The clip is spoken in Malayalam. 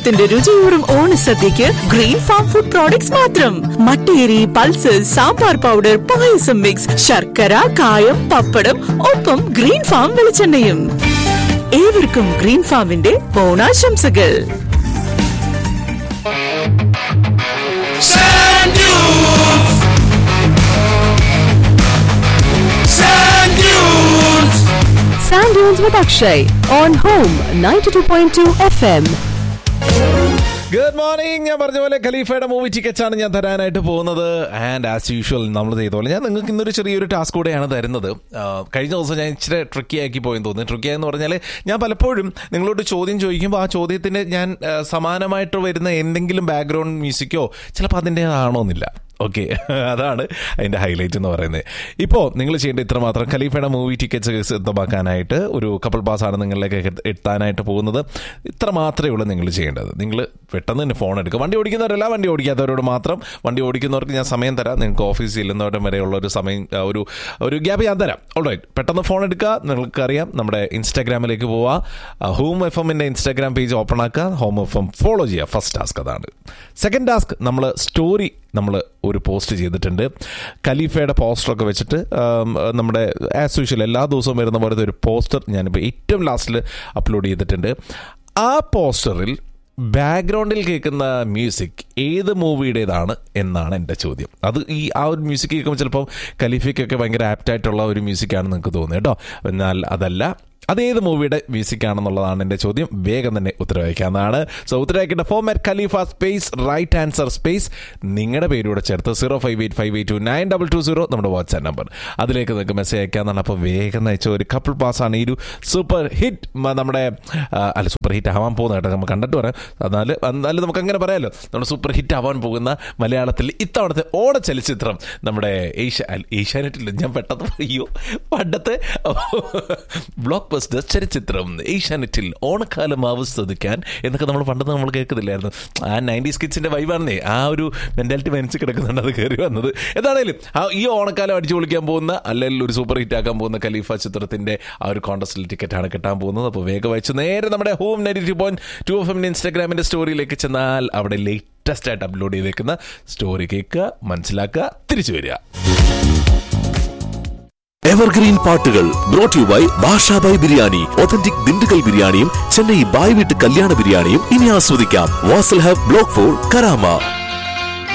കേരളത്തിന്റെ രുചിയൂറും ഓണസദ്യക്ക് ഗ്രീൻ ഫാം ഫുഡ് പ്രോഡക്ട്സ് മാത്രം മട്ടേരി pulses sambar powder payasam mix ശർക്കര കായം പപ്പടം ഒപ്പം ഗ്രീൻ ഫാം വെളിച്ചെണ്ണയും ഏവർക്കും ഗ്രീൻ ഫാമിന്റെ ഓണാശംസകൾ Sand dunes. Sand dunes. Sand Dunes with Akshay on Home 92.2 FM. Good morning ഞാൻ പറഞ്ഞ പോലെ ഖലീഫയുടെ മൂവി ടിക്കറ്റ്സ് ആണ് ഞാൻ തരാനായിട്ട് പോകുന്നത് ആൻഡ് ആസ് യൂഷ്വൽ നമ്മൾ ചെയ്ത പോലെ ഞാൻ നിങ്ങൾക്ക് ഇന്നൊരു ചെറിയൊരു ടാസ്ക് കൂടെയാണ് തരുന്നത് ആ, കഴിഞ്ഞ ദിവസം ഞാൻ ഇച്ചിരി ട്രിക്കി ആക്കി പോയെന്ന് തോന്നുന്നു ട്രിക്കി എന്ന് പറഞ്ഞാൽ ഞാൻ പലപ്പോഴും നിങ്ങളോട് ചോദ്യം ചോദിക്കുമ്പോൾ ആ ചോദ്യത്തിന് ഞാൻ ആ, സമാനമായിട്ട് വരുന്ന എന്തെങ്കിലും ബാക്ക്ഗ്രൗണ്ട് മ്യൂസിക്കോ ചിലപ്പോൾ അതിൻ്റെതാണോന്നില്ല ഓക്കെ അതാണ് അതിൻ്റെ ഹൈലൈറ്റ് എന്ന് പറയുന്നത് ഇപ്പോൾ നിങ്ങൾ ചെയ്യേണ്ട ഇത്ര മാത്രം ഖലീഫയുടെ മൂവി ടിക്കറ്റ്സ് സ്വന്തമാക്കാനായിട്ട് ഒരു കപ്പിൾ പാസ് ആണ് നിങ്ങളിലേക്ക് എത്ത- എത്താനായിട്ട് പോകുന്നത് ഇത്ര മാത്രമേ ഉള്ളൂ നിങ്ങൾ ചെയ്യേണ്ടത് നിങ്ങൾ പെട്ടെന്ന് തന്നെ ഫോൺ എടുക്കുക വണ്ടി ഓടിക്കുന്നവരല്ല വണ്ടി ഓടിക്കാത്തവരോട് മാത്രം വണ്ടി ഓടിക്കുന്നവർക്ക് ഞാൻ സമയം തരാം നിങ്ങൾക്ക് ഓഫീസിൽ ചെല്ലുന്നവരുടെ വരെയുള്ള ഒരു സമയം ആ, ഒരു ഒരു ഗ്യാപ്പ് ഞാൻ തരാം ഓൾറൈറ്റ് പെട്ടെന്ന് ഫോൺ എടുക്കുക നിങ്ങൾക്കറിയാം നമ്മുടെ ഇൻസ്റ്റാഗ്രാമിലേക്ക് പോവുക ഹോം എഫ് എമ്മിൻ്റെ ഇൻസ്റ്റാഗ്രാം പേജ് ഓപ്പൺ ആക്കുക ഹോം എഫ് എം ഫോളോ ചെയ്യുക ഫസ്റ്റ് ടാസ്ക് അതാണ് സെക്കൻഡ് ടാസ്ക് നമ്മൾ സ്റ്റോറി നമ്മൾ ഒരു പോസ്റ്റ് ചെയ്തിട്ടുണ്ട് ഖലീഫയുടെ പോസ്റ്ററൊക്കെ വെച്ചിട്ട് ആം, നമ്മുടെ ആസ് യൂഷ്വൽ എല്ലാ ദിവസവും വരുന്ന പോലത്തെ ഒരു പോസ്റ്റർ ഞാനിപ്പോൾ ഏറ്റവും ലാസ്റ്റിൽ അപ്ലോഡ് ചെയ്തിട്ടുണ്ട് ആ പോസ്റ്ററിൽ ബാക്ക്ഗ്രൗണ്ടിൽ കേൾക്കുന്ന മ്യൂസിക് ഏത് മൂവിയുടേതാണ് എന്നാണ് എൻ്റെ ചോദ്യം അത് ഈ ആ ഒരു മ്യൂസിക് കേൾക്കുമ്പോൾ ചിലപ്പോൾ ഖലീഫയ്ക്കൊക്കെ ഭയങ്കര ആപ്റ്റായിട്ടുള്ള ഒരു മ്യൂസിക്കാണ് നിങ്ങൾക്ക് തോന്നുന്നത് കേട്ടോ എന്നാൽ അതല്ല അത് ഏത് മൂവിയുടെ മ്യൂസിക് ആണെന്നുള്ളതാണ് എൻ്റെ ചോദ്യം വേഗം തന്നെ ഉത്തരവയ്ക്കാവുന്നതാണ് സോ ഉത്തരവയ്ക്കേണ്ട format Khalifa space right answer space നിങ്ങളുടെ പേരൂടെ ചേർത്ത് zero five eight five eight two nine double two zero നമ്മുടെ വാട്സാപ്പ് നമ്പർ അതിലേക്ക് നിങ്ങൾക്ക് മെസ്സേജ് അയക്കാന്നാണ് അപ്പോൾ വേഗം അയച്ച ഒരു കപ്പിൾ പാസ് ആണ് ഈ ഒരു സൂപ്പർ ഹിറ്റ് നമ്മുടെ ആ, അല്ല സൂപ്പർ ഹിറ്റ് ആവാൻ പോകുന്ന കേട്ടോ നമുക്ക് കണ്ടിട്ട് പറയാം എന്നാൽ എന്നാലും നമുക്ക് അങ്ങനെ പറയാമല്ലോ നമ്മുടെ സൂപ്പർ ഹിറ്റ് ആവാൻ പോകുന്ന മലയാളത്തിൽ ഇത്തവണത്തെ ഓണ ചലച്ചിത്രം നമ്മുടെ ഏഷ്യ അല്ല, ഏഷ്യാനെറ്റിൽ ഞാൻ പെട്ടെന്ന് അയ്യോ പണ്ടത്തെ ബ്ലോക്ക് ബസ്റ്റർ ചലച്ചിത്രം ഏഷ്യാനെറ്റിൽ ഓണക്കാലം ആവസ്വദിക്കാൻ എന്നൊക്കെ നമ്മൾ പണ്ട് നമ്മൾ കേൾക്കുന്നില്ലായിരുന്നു ആ നയൻറ്റീസ് കിഡ്സിന്റെ വൈബാണെന്നേ ആ ഒരു മെന്റാലിറ്റി മനസ്സിൽ കിടക്കുന്നുണ്ട് അത് കയറി വന്നത് എന്താണേലും ആ ഈ ഓണക്കാലം അടിച്ചു പൊളിക്കാൻ പോകുന്ന അല്ലെങ്കിൽ ഒരു സൂപ്പർ ഹിറ്റ് ആക്കാൻ പോകുന്ന ഖലീഫ ചിത്രത്തിന്റെ ആ ഒരു കോൺടസ്റ്റിൽ ടിക്കറ്റാണ് കിട്ടാൻ പോകുന്നത് അപ്പോൾ വേഗം വായിച്ചു നേരെ നമ്മുടെ home ninety two point two F എമ്മിന്റെ ഇൻസ്റ്റാഗ്രാമിന്റെ സ്റ്റോറിയിലേക്ക് ചെന്നാൽ അവിടെ ലേറ്റസ്റ്റ് ആയിട്ട് അപ്ലോഡ് ചെയ്തേക്കുന്ന സ്റ്റോറി കേൾക്കുക മനസ്സിലാക്കുക തിരിച്ചു വരിക എവർഗ്രീൻ പാട്ടുകൾ brought you by Bashabhai biryani authentic Dindigul ബിരിയാണിയും ചെന്നൈ ബായ് വീട്ട് കല്യാണ ബിരിയാണിയും ഇനി ആസ്വദിക്കാം Vasal hub block four Karama